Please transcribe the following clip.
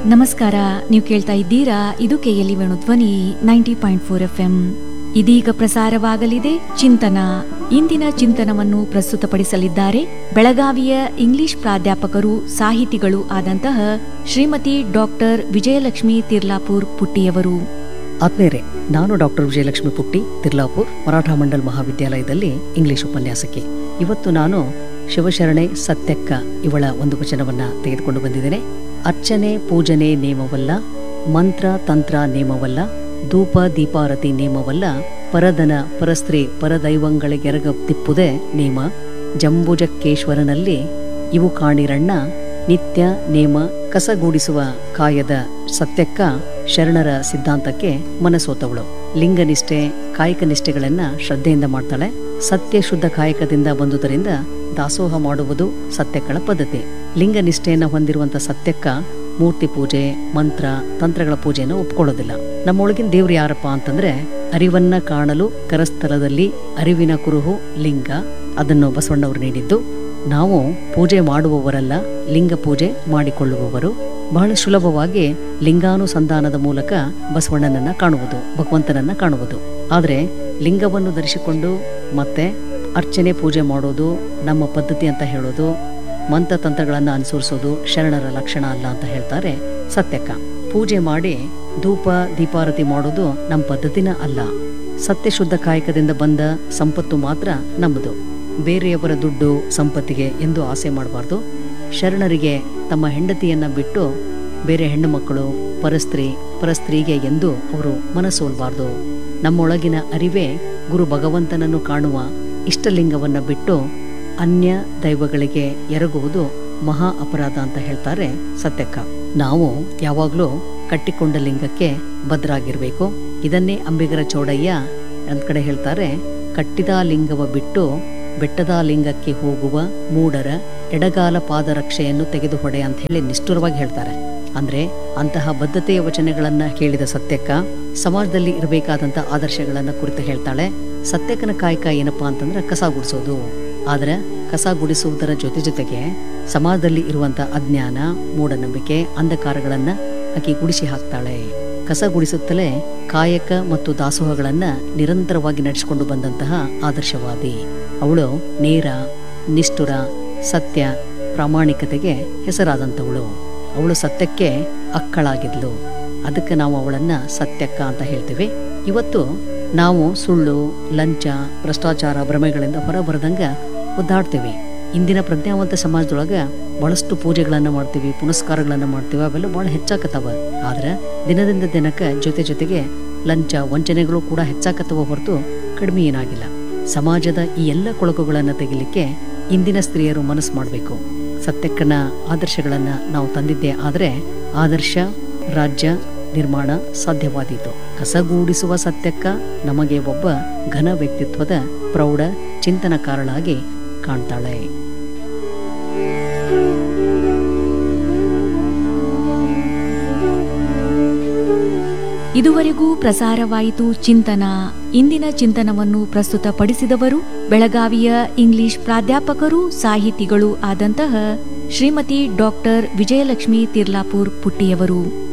ನಮಸ್ಕಾರ ನೀವು ಕೇಳ್ತಾ ಇದ್ದೀರಾ ಇದು KLE Venu Dhwani ninety point four F M ಇದೀಗ ಪ್ರಸಾರವಾಗಲಿದೆ ಚಿಂತನ ಇಂದಿನ ಚಿಂತನವನ್ನು ಪ್ರಸ್ತುತಪಡಿಸಲಿದ್ದಾರೆ ಬೆಳಗಾವಿಯ ಇಂಗ್ಲಿಷ್ ಪ್ರಾಧ್ಯಾಪಕರು ಸಾಹಿತಿಗಳು ಆದಂತಹ ಶ್ರೀಮತಿ ಡಾಕ್ಟರ್ ವಿಜಯಲಕ್ಷ್ಮಿ ತಿರ್ಲಾಪುರ್ ಪುಟ್ಟಿಯವರು ಆತ್ಮೇರೆ ನಾನು ಡಾಕ್ಟರ್ ವಿಜಯಲಕ್ಷ್ಮಿ ಪುಟ್ಟಿ ತಿರ್ಲಾಪುರ್ ಮರಾಠ ಮಂಡಲ್ ಮಹಾವಿದ್ಯಾಲಯದಲ್ಲಿ ಇಂಗ್ಲಿಷ್ ಉಪನ್ಯಾಸಕಿ ಇವತ್ತು ನಾನು ಶಿವಶರಣೆ ಸತ್ಯಕ್ಕ ಇವಳ ಒಂದು ವಚನವನ್ನ ತೆಗೆದುಕೊಂಡು ಬಂದಿದ್ದೇನೆ ಅರ್ಚನೆ ಪೂಜನೆ ನೇಮವಲ್ಲ ಮಂತ್ರ ತಂತ್ರ ನೇಮವಲ್ಲ ಧೂಪ ದೀಪಾರತಿ ನೇಮವಲ್ಲ ಪರದನ ಪರಸ್ತ್ರೀ ಪರದೈವಂಗಳಿಗೆರಗ ತಿಪ್ಪುದೇ ನೇಮ ಜಂಬುಜಕ್ಕೇಶ್ವರನಲ್ಲಿ ಇವು ಕಾಣಿರಣ್ಣ ನಿತ್ಯ ನೇಮ ಕಸಗೂಡಿಸುವ ಕಾಯದ ಸತ್ಯಕ್ಕ ಶರಣರ ಸಿದ್ಧಾಂತಕ್ಕೆ ಮನಸೋತವಳು ಲಿಂಗನಿಷ್ಠೆ ಕಾಯಕ ನಿಷ್ಠೆಗಳನ್ನ ಶ್ರದ್ಧೆಯಿಂದ ಮಾಡ್ತಾಳೆ ಸತ್ಯ ಶುದ್ಧ ಕಾಯಕದಿಂದ ಬಂದುದರಿಂದ ದಾಸೋಹ ಮಾಡುವುದು ಸತ್ಯಕ್ಕಳ ಪದ್ಧತಿ ಲಿಂಗನಿಷ್ಠೆಯನ್ನ ಹೊಂದಿರುವಂತ ಸತ್ಯಕ್ಕ ಮೂರ್ತಿ ಪೂಜೆ ಮಂತ್ರ ತಂತ್ರಗಳ ಪೂಜೆಯನ್ನು ಒಪ್ಕೊಳ್ಳೋದಿಲ್ಲ ನಮ್ಮೊಳಗಿನ ದೇವ್ರು ಯಾರಪ್ಪ ಅಂತಂದ್ರೆ ಅರಿವನ್ನ ಕಾಣಲು ಕರಸ್ಥಲದಲ್ಲಿ ಅರಿವಿನ ಕುರುಹು ಲಿಂಗ ಅದನ್ನು ಬಸವಣ್ಣವರು ನೀಡಿದ್ದು ನಾವು ಪೂಜೆ ಮಾಡುವವರಲ್ಲ ಲಿಂಗ ಪೂಜೆ ಮಾಡಿಕೊಳ್ಳುವವರು ಬಹಳ ಸುಲಭವಾಗಿ ಲಿಂಗಾನುಸಂಧಾನದ ಮೂಲಕ ಬಸವಣ್ಣನನ್ನ ಕಾಣುವುದು ಭಗವಂತನನ್ನ ಕಾಣುವುದು ಆದರೆ ಲಿಂಗವನ್ನು ಧರಿಸಿಕೊಂಡು ಮತ್ತೆ ಅರ್ಚನೆ ಪೂಜೆ ಮಾಡೋದು ನಮ್ಮ ಪದ್ಧತಿ ಅಂತ ಹೇಳೋದು ಮಂತ್ರತಂತ್ರಗಳನ್ನು ಅನುಸರಿಸೋದು ಶರಣರ ಲಕ್ಷಣ ಅಲ್ಲ ಅಂತ ಹೇಳ್ತಾರೆ ಸತ್ಯಕ್ಕ ಪೂಜೆ ಮಾಡಿ ಧೂಪ ದೀಪಾರತಿ ಮಾಡೋದು ನಮ್ಮ ಪದ್ಧತಿನ ಅಲ್ಲ ಸತ್ಯ ಶುದ್ಧ ಕಾಯಕದಿಂದ ಬಂದ ಸಂಪತ್ತು ಮಾತ್ರ ನಮ್ಮದು ಬೇರೆಯವರ ದುಡ್ಡು ಸಂಪತ್ತಿಗೆ ಎಂದು ಆಸೆ ಮಾಡಬಾರ್ದು ಶರಣರಿಗೆ ತಮ್ಮ ಹೆಂಡತಿಯನ್ನ ಬಿಟ್ಟು ಬೇರೆ ಹೆಣ್ಣು ಮಕ್ಕಳು ಪರಸ್ತ್ರೀ ಪರಸ್ತ್ರೀಗೆ ಎಂದು ಅವರು ಮನಸೋಲ್ಬಾರ್ದು ನಮ್ಮೊಳಗಿನ ಅರಿವೇ ಗುರು ಭಗವಂತನನ್ನು ಕಾಣುವ ಇಷ್ಟಲಿಂಗವನ್ನ ಬಿಟ್ಟು ಅನ್ಯ ದೈವಗಳಿಗೆ ಎರಗುವುದು ಮಹಾ ಅಪರಾಧ ಅಂತ ಹೇಳ್ತಾರೆ ಸತ್ಯಕ್ಕ ನಾವು ಯಾವಾಗ್ಲೂ ಕಟ್ಟಿಕೊಂಡ ಲಿಂಗಕ್ಕೆ ಭದ್ರಾಗಿರ್ಬೇಕು ಇದನ್ನೇ ಅಂಬಿಗರ ಚೌಡಯ್ಯ ಒಂದ್ ಕಡೆ ಹೇಳ್ತಾರೆ ಕಟ್ಟಿದ ಲಿಂಗವ ಬಿಟ್ಟು ಬೆಟ್ಟದ ಲಿಂಗಕ್ಕೆ ಹೋಗುವ ಮೂಡರ ಎಡಗಾಲ ಪಾದರಕ್ಷೆಯನ್ನು ತೆಗೆದು ಹೊಡೆ ಅಂತ ಹೇಳಿ ನಿಷ್ಠುರವಾಗಿ ಹೇಳ್ತಾರೆ ಅಂದ್ರೆ ಅಂತಹ ಬದ್ಧತೆಯ ವಚನಗಳನ್ನ ಕೇಳಿದ ಸತ್ಯಕ್ಕ ಸಮಾಜದಲ್ಲಿ ಇರಬೇಕಾದಂತ ಆದರ್ಶಗಳನ್ನ ಕುರಿತು ಹೇಳ್ತಾಳೆ ಸತ್ಯಕ್ಕನ ಕಾಯಕ ಏನಪ್ಪಾ ಅಂತಂದ್ರೆ ಕಸ ಗುಡಿಸೋದು ಆದ್ರೆ ಕಸ ಗುಡಿಸುವುದರ ಜೊತೆ ಜೊತೆಗೆ ಸಮಾಜದಲ್ಲಿ ಇರುವಂತ ಅಜ್ಞಾನ ಮೂಢನಂಬಿಕೆ ಅಂಧಕಾರಗಳನ್ನ ಆಕೆ ಗುಡಿಸಿ ಹಾಕ್ತಾಳೆ ಕಸ ಗುಡಿಸುತ್ತಲೇ ಕಾಯಕ ಮತ್ತು ದಾಸೋಹಗಳನ್ನ ನಿರಂತರವಾಗಿ ನಡೆಸಿಕೊಂಡು ಬಂದಂತಹ ಆದರ್ಶವಾದಿ ಅವಳು ನೇರ ನಿಷ್ಠುರ ಸತ್ಯ ಪ್ರಾಮಾಣಿಕತೆಗೆ ಹೆಸರಾದಂಥವಳು ಅವಳು ಸತ್ಯಕ್ಕೆ ಅಕ್ಕಳಾಗಿದ್ಲು ಅದಕ್ಕೆ ನಾವು ಅವಳನ್ನ ಸತ್ಯಕ್ಕ ಅಂತ ಹೇಳ್ತೀವಿ ಇವತ್ತು ನಾವು ಸುಳ್ಳು ಲಂಚ ಭ್ರಷ್ಟಾಚಾರ ಭ್ರಮೆಗಳಿಂದ ಹೊರಬರದಂಗ ಒದ್ದಾಡ್ತೀವಿ ಇಂದಿನ ಪ್ರಜ್ಞಾವಂತ ಸಮಾಜದೊಳಗ ಬಹಳಷ್ಟು ಪೂಜೆಗಳನ್ನ ಮಾಡ್ತೀವಿ ಪುನಸ್ಕಾರಗಳನ್ನ ಮಾಡ್ತೀವಿ ಅವೆಲ್ಲ ಬಹಳ ಹೆಚ್ಚಾಕತ್ತವ ಆದ್ರೆ ದಿನದಿಂದ ದಿನಕ್ಕೆ ಜೊತೆ ಜೊತೆಗೆ ಲಂಚ ವಂಚನೆಗಳು ಕೂಡ ಹೆಚ್ಚಾಕತ್ತವ ಹೊರತು ಕಡಿಮೆ ಏನಾಗಿಲ್ಲ ಸಮಾಜದ ಈ ಎಲ್ಲ ಕೊಳಕುಗಳನ್ನ ತೆಗಿಲಿಕ್ಕೆ ಇಂದಿನ ಸ್ತ್ರೀಯರು ಮನಸ್ಸು ಮಾಡಬೇಕು ಸತ್ಯಕ್ಕನ ಆದರ್ಶಗಳನ್ನ ನಾವು ತಂದಿದ್ದೆ ಆದ್ರೆ ಆದರ್ಶ ರಾಜ್ಯ ನಿರ್ಮಾಣ ಸಾಧ್ಯವಾದೀತು ಕಸಗೂಡಿಸುವ ಸತ್ಯಕ್ಕ ನಮಗೆ ಒಬ್ಬ ಘನ ವ್ಯಕ್ತಿತ್ವದ ಪ್ರೌಢ ಚಿಂತನಕಾರಳಾಗಿ ಕಾಣ್ತಾಳೆ ಇದುವರೆಗೂ ಪ್ರಸಾರವಾಯಿತು ಚಿಂತನ ಇಂದಿನ ಚಿಂತನವನ್ನು ಪ್ರಸ್ತುತಪಡಿಸಿದವರು ಬೆಳಗಾವಿಯ ಇಂಗ್ಲಿಷ್ ಪ್ರಾಧ್ಯಾಪಕರು ಸಾಹಿತಿಗಳು ಆದಂತಹ ಶ್ರೀಮತಿ ಡಾಕ್ಟರ್ ವಿಜಯಲಕ್ಷ್ಮಿ ತಿರ್ಲಾಪುರ್ ಪುಟ್ಟಿಯವರು